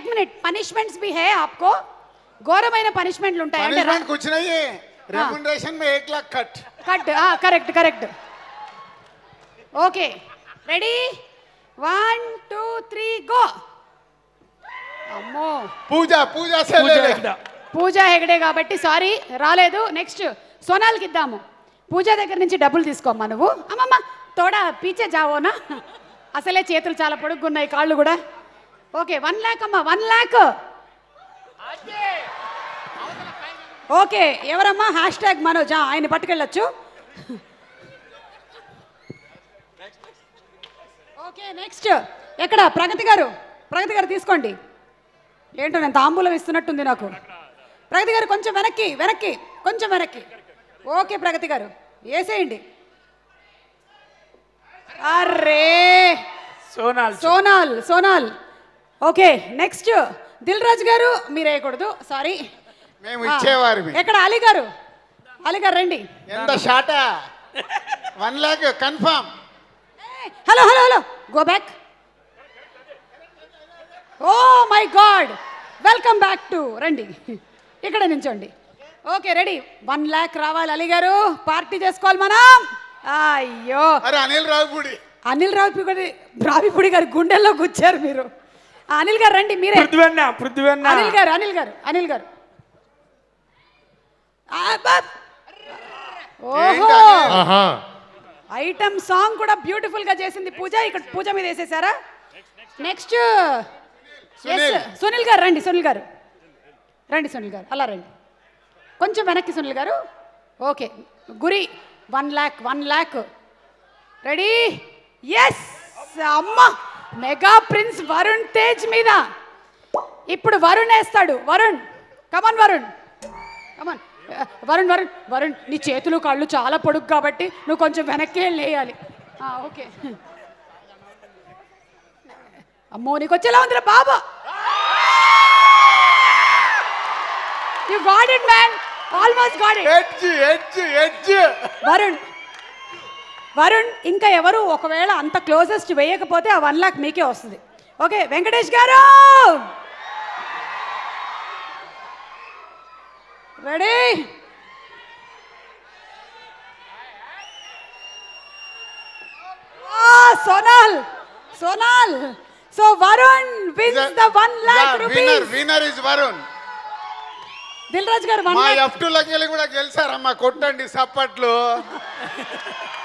एक minute punishments भी है आपको ఘోరమైన పనిష్మెంట్లు ఉంటాయి అంటే पनिशमेंट कुछ नहीं है रेमुनरेशन में एक lakh cut cut correct correct okay ready one two three go అమ్మో पूजा पूजा से ले ले పూజా హెగడే కాబట్టి సారీ రాలేదు నెక్స్ట్ సోనాల్కి ఇద్దాము పూజ దగ్గర నుంచి డబ్బులు తీసుకోమ్మా నువ్వు అమ్మమ్మ తోడా పీచే జావోనా అసలే చేతులు చాలా పొడుగున్నాయి కాళ్ళు కూడా ఓకే వన్ ల్యాక్ అమ్మా వన్ ల్యాక్ ఓకే ఎవరమ్మా హ్యాష్ ట్యాగ్ మనోజ్ ఆ, ఆయన పట్టుకెళ్ళొచ్చు ఓకే నెక్స్ట్ ఎక్కడ ప్రగతి గారు ప్రగతి గారు తీసుకోండి ఏంటో నేను తాంబూలం ఇస్తున్నట్టుంది నాకు ప్రగతి గారు కొంచెం వెనక్కి వెనక్కి కొంచెం వెనక్కి ఓకే ప్రగతి గారు వేసేయండి అర్రే సోనాల్ సోనాల్ సోనాల్ ఓకే నెక్స్ట్ దిల్ రాజు గారు మీరు వేయకూడదు సారీ మేము ఇచ్చేవారివి ఎక్కడ అలీ గారు అలీ గారు రండి ఎంత షాట one lakh confirm hello hello hello go back oh my god welcome back to రండి ఇక్కడ నించోండి ఓకే రెడీ వన్ ల్యాక్ రావాలి అలీ గారు పార్టీ చేసుకోవాలి మనం అయ్యో అరే అనిల్ రావుపూడి అనిల్ రావిపూడి రావిపూడి గారి గుండెల్లో గుచ్చారు మీరు ఆ, అనిల్ గారు రండి మీరే పృథ్వన్న పృథ్వన్న అనిల్ గారు అనిల్ గారు అనిల్ గారు ఆ, బా- ఓహో ఆహా ఐటమ్ సాంగ్ కూడా బ్యూటిఫుల్ గా చేసింది పూజ ఇక్కడ పూజ మీద వేసేసారా నెక్స్ట్ సునీల్. సునీల్ గారు రండి సునీల్ గారు రండి సునీల్ గారు అలా రండి కొంచెం వెనక్కి సునీల్ గారు ఓకే గురి one lakh one lakh ready yes అమ్మ మెగా ప్రిన్స్ వరుణ్ తేజ్ మీద ఇప్పుడు వరుణ్ వేస్తాడు వరుణ్ కమన్ వరుణ్ కమన్ వరుణ్ వరుణ్ వరుణ్ నీ చేతులు కాళ్ళు చాలా పొడుగు కాబట్టి నువ్వు కొంచెం వెనక్కి వెళ్ళి వేయాలి ఆ, ఓకే అమ్మో నీకు వచ్చేలా ఉందిరా బాబా you got it man almost got it edge edge edge Varun Varun ఇంకా ఎవరు ఒకవేళ అంత క్లోజెస్ట్ వేయకపోతే ఆ వన్ లాక్ మీకే వస్తుంది okay Venkatesh garu ready Sonal Sonal so Varun wins the one lakh winner rupees winner is Varun Dil Raju garu one మా లాక్ ఎఫ్ టూ లకి కూడా గెలిచారమ్మా కొట్టండి సప్పట్లు